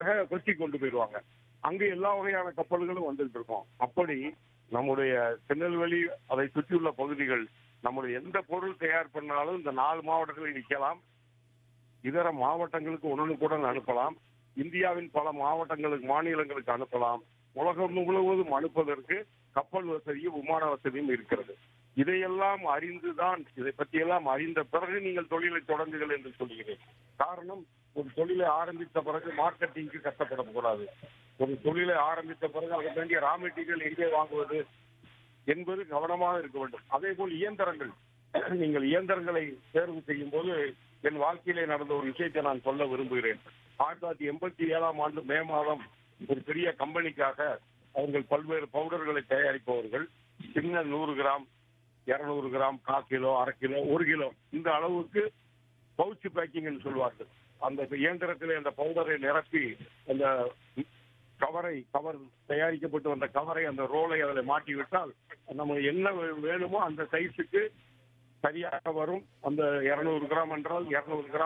நேரடியாக கொச்சி கொண்டு போயிடுவாங்க அங்க எல்லா வகையான கப்பல்களும் வந்துட்டு இருக்கோம் அப்படி நம்முடைய திருநெல்வேலி அதை சுற்றியுள்ள பகுதிகள் நம்முடைய எந்த பொருள் தயார் பண்ணாலும் இந்த நாலு மாவட்டங்களில் விற்கலாம் இதர மாவட்டங்களுக்கு உடனுக்குடன் அனுப்பலாம் இந்தியாவின் பல மாவட்டங்களுக்கு மாநிலங்களுக்கு அனுப்பலாம் உலகம் முழுவதும் அனுப்புவதற்கு கப்பல் வசதியும் விமான வசதியும் இருக்கிறது இதையெல்லாம் அறிந்துதான் இதை பற்றியெல்லாம் அறிந்த பிறகு நீங்கள் தொழிலை தொடங்குங்கள் என்று சொல்கிறேன் காரணம் ஒரு தொழிலை ஆரம்பித்த பிறகு மார்க்கெட்டிங்க்கு கஷ்டப்படக்கூடாது ஒரு தொழிலை ஆரம்பித்த பிறகு அதற்கு வேண்டிய ரா மெட்டீரியல் எங்கே வாங்குவது என்பது கவனமாக இருக்க வேண்டும் அதே போல் இயந்திரங்கள் நீங்கள் இயந்திரங்களை தேர்வு செய்யும் போது என் வாழ்க்கையிலே நடந்த ஒரு விஷயத்தை நான் சொல்ல விரும்புகிறேன் ஆயிரத்தி தொள்ளாயிரத்தி எண்பத்தி ஏழாம் ஆண்டு மே மாதம் ஒரு பெரிய கம்பெனிக்காக அவர்கள் பல்வேறு பவுடர்களை தயாரிப்பவர்கள் சின்ன நூறு கிராம் இருநூறு கிராம் கால் கிலோ அரை கிலோ ஒரு கிலோ இந்த அளவுக்கு பவுச் பேக்கிங் சொல்வார்கள் அந்த இயந்திரத்தில் அந்த பவுடரை நிரப்பி அந்த கவரை கவர் தயாரிக்கப்பட்டு வந்த கவரை அந்த ரோலை அதில் மாட்டி விட்டால் நம்ம என்ன வே- வேணுமோ அந்த சைஸுக்கு சரியாக வரும் அந்த இருநூறு கிராம் என்றால் இருநூறு கிராம்